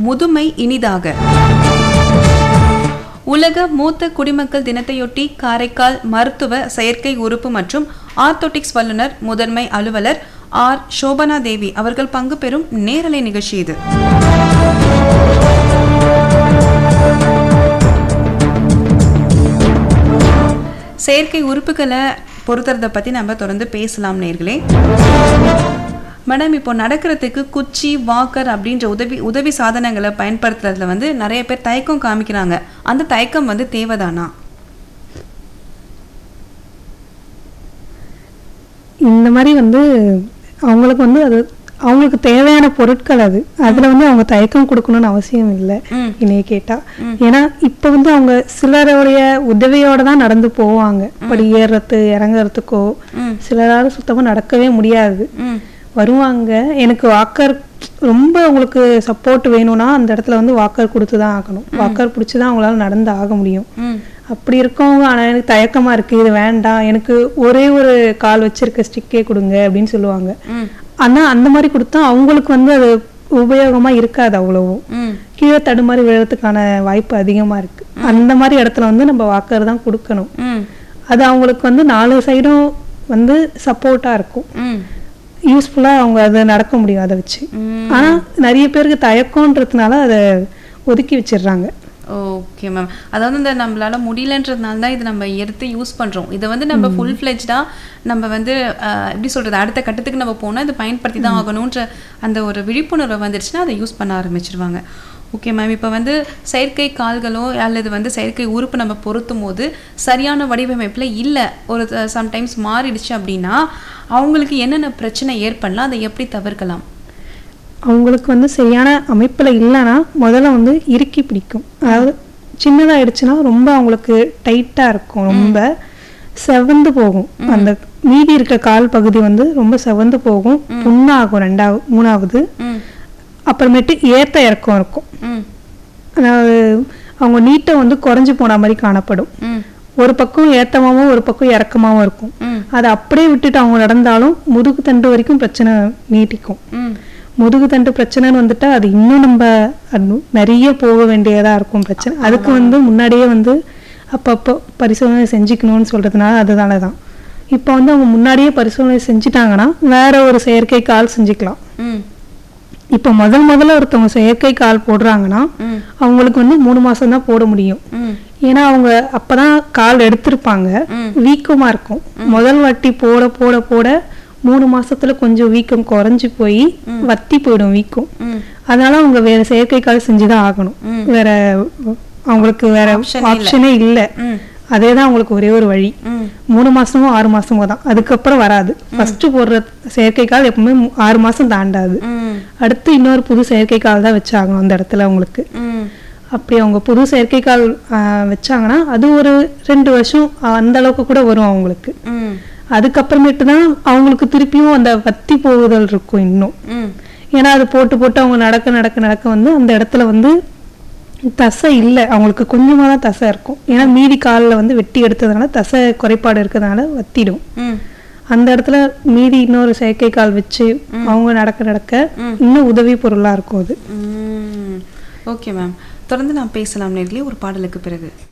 முதுமை இனிதாக உலக மூத்த குடிமக்கள் தினத்தையொட்டி காரைக்கால் மருத்துவ செயற்கை உறுப்பு மற்றும் ஆர்த்தோட்டிக்ஸ் வல்லுநர் முதன்மை அலுவலர் ஆர் சோபனா தேவி அவர்கள் பங்கு பெறும் நேரலை நிகழ்ச்சி இது செயற்கை உறுப்புகளை பொருத்துறதை பற்றி நம்ம தொடர்ந்து பேசலாம் நேர்களே மேடம் இப்போ நடக்கிறதுக்கு குச்சி வாக்கர் அப்படின்ற உதவி உதவி சாதனங்களை பயன்படுத்துறதுல வந்து நிறைய பேர் தயக்கம் காமிக்கிறாங்க அந்த தயக்கம் வந்து தேவைதானா இந்த மாதிரி வந்து அவங்களுக்கு வந்து அது அவங்களுக்கு தேவையான பொருட்கள் அது அதுல வந்து அவங்க தயக்கம் கொடுக்கணும்னு அவசியம் இல்லை ம். என்னைய கேட்டா ஏன்னா இப்ப வந்து அவங்க சிலருடைய உதவியோட தான் நடந்து போவாங்க படி ஏறுறது இறங்குறதுக்கோ ம். சிலரால சுத்தமா நடக்கவே முடியாது ம் வருவாங்க எனக்கு வாக்கர் ரொம்ப உங்களுக்கு சப்போர்ட் வேணும்னா அந்த இடத்துல வந்து வாக்கர் கொடுத்து தான் ஆகணும் வாக்கர் பிடிச்சி தான் அவங்களால நடந்து ஆக முடியும் ம் அப்படி இருக்கவங்க ஆனால் எனக்கு தயக்கமா இருக்கு இது வேண்டாம் எனக்கு ஒரே ஒரு கால் வச்சிருக்க ஸ்டிக்கே கொடுங்க அப்படின்னு சொல்லுவாங்க ம் ஆனா அந்த மாதிரி கொடுத்தா அவங்களுக்கு வந்து அது உபயோகமா இருக்காது அவ்வளவும் ம் கீழே தடுமாறி விழுறதுக்கான வாய்ப்பு அதிகமா இருக்கு அந்த மாதிரி இடத்துல வந்து நம்ம வாக்கர் தான் கொடுக்கணும் ம் அது அவங்களுக்கு வந்து நாலு சைடும் வந்து சப்போர்ட்டா இருக்கும் ம் யூஸ்ஃபுல்லா அவங்க அதை நடக்க முடியும் அதை வச்சு ம். ஆனா நிறைய பேருக்கு தயக்கம்ன்றதுனால அதை ஒதுக்கி வச்சிடுறாங்க ஓகே மேம் அதாவது இந்த நம்மளால முடியலன்றதுனால தான் இது நம்ம எடுத்து யூஸ் பண்றோம் இதை வந்து நம்ம ஃபுல் ஃப்ளெஜ்டா நம்ம வந்து அஹ், எப்படி சொல்றது அடுத்த கட்டத்துக்கு நம்ம போனா இதை பயன்படுத்தி தான் ஆகணுன்ற அந்த ஒரு விழிப்புணர்வு வந்துருச்சுன்னா அதை யூஸ் பண்ண ஆரம்பிச்சிருவாங்க ஓகே மேம் இப்போ வந்து செயற்கை கால்களோ அல்லது வந்து செயற்கை உறுப்பு நம்ம பொருத்தும் போது சரியான வடிவமைப்பில் இல்லை ஒரு சம்டைம்ஸ் மாறிடுச்சு அப்படின்னா அவங்களுக்கு என்னென்ன பிரச்சனை ஏற்படலாம் அதை எப்படி தவிர்க்கலாம் அவங்களுக்கு வந்து சரியான அமைப்புல இல்லைன்னா முதல்ல வந்து இறுக்கி பிடிக்கும் அதாவது சின்னதாயிடுச்சுன்னா ரொம்ப அவங்களுக்கு டைட்டா இருக்கும் ரொம்ப செவந்து போகும் அந்த மீதி இருக்க கால் பகுதி வந்து ரொம்ப செவந்து போகும் புண்ணாகும் ரெண்டாவது மூணாவது ம் அப்புறமேட்டு ஏத்த இறக்கம் இருக்கும் ம் அதாவது அவங்க நீட்டம் வந்து குறைஞ்சு போன மாதிரி காணப்படும் ம் ஒரு பக்கம் ஏத்தமாவும் ஒரு பக்கம் இறக்கமாவும் இருக்கும் ம் அதை அப்படியே விட்டுட்டு அவங்க நடந்தாலும் முதுகு தண்டு வரைக்கும் பிரச்சனை நீட்டிக்கும் ம் முதுகு தண்டு பிரச்சனைன்னு வந்துட்டா அது இன்னும் நம்ம அது நிறைய போக வேண்டியதா இருக்கும் பிரச்சனை அதுக்கு வந்து முன்னாடியே வந்து அப்பப்போ பரிசோதனை செஞ்சுக்கணும்னு சொல்றதுனால அதுதால தான் இப்போ வந்து அவங்க முன்னாடியே பரிசோதனை செஞ்சுட்டாங்கன்னா வேற ஒரு செயற்கை கால் செஞ்சுக்கலாம் ம் இப்போ முதல் முதல்ல ஒருத்தவங்க செயற்கை கால் போடுறாங்கன்னா ம் அவங்களுக்கு வந்து மூணு மாசம் தான் போட முடியும் ம் ஏன்னா அவங்க அப்பதான் கால் எடுத்திருப்பாங்க ம். வீக்கமா இருக்கும் முதல் வாட்டி போட போட போட மூணு மாசத்துல கொஞ்சம் வீக்கம் குறைஞ்சு போய் வத்தி போயிடும் வீக்கம் ம் அதனால அவங்க வேற செயற்கை கால் செஞ்சுதான் ஆகணும் ம். வேற அவங்களுக்கு வேற Option இல்ல. ஆப்ஷனே இல்ல ம் அதே தான் அவங்களுக்கு ஒரே ஒரு வழி ம் மூணு மாசமோ ஆறு மாசமோ தான் அதுக்கப்புறம் வராது ஃபர்ஸ்ட் போடுற செயற்கை கால் எப்பவுமே மூ- ஆறு மாசம் தாண்டாது ம் அடுத்து இன்னொரு புது செயற்கை கால் தான் வச்சாகணும் அந்த இடத்துல அவங்களுக்கு ம் அப்படி அவங்க புது செயற்கைக்கால் ஆஹ், வச்சாங்கன்னா அது ஒரு ரெண்டு வருஷம் அந்த அளவுக்கு கூட வரும் அவங்களுக்கு ம் அதுக்கப்புறமேட்டு தான் அவங்களுக்கு திருப்பியும் அந்த வத்தி போகுதல் இருக்கும் இன்னும் ம் ஏன்னா அது போட்டு போட்டு அவங்க நடக்க நடக்க நடக்க வந்து அந்த இடத்துல வந்து தசை இல்லை அவங்களுக்கு கொஞ்சமாக தான் தசை இருக்கும் ஏன்னா மீதி காலில் வந்து வெட்டி எடுத்ததுனால தசை குறைபாடு இருக்கிறதுனால வத்திடும் ம் அந்த இடத்துல மீதி இன்னொரு செயற்கை கால் வச்சு அவங்க நடக்க நடக்க இன்னும் உதவி பொருளாக இருக்கும் அது ம் ஓகே மேம் தொடர்ந்து நான் பேசலாம் நேர்களே ஒரு பாடலுக்கு பிறகு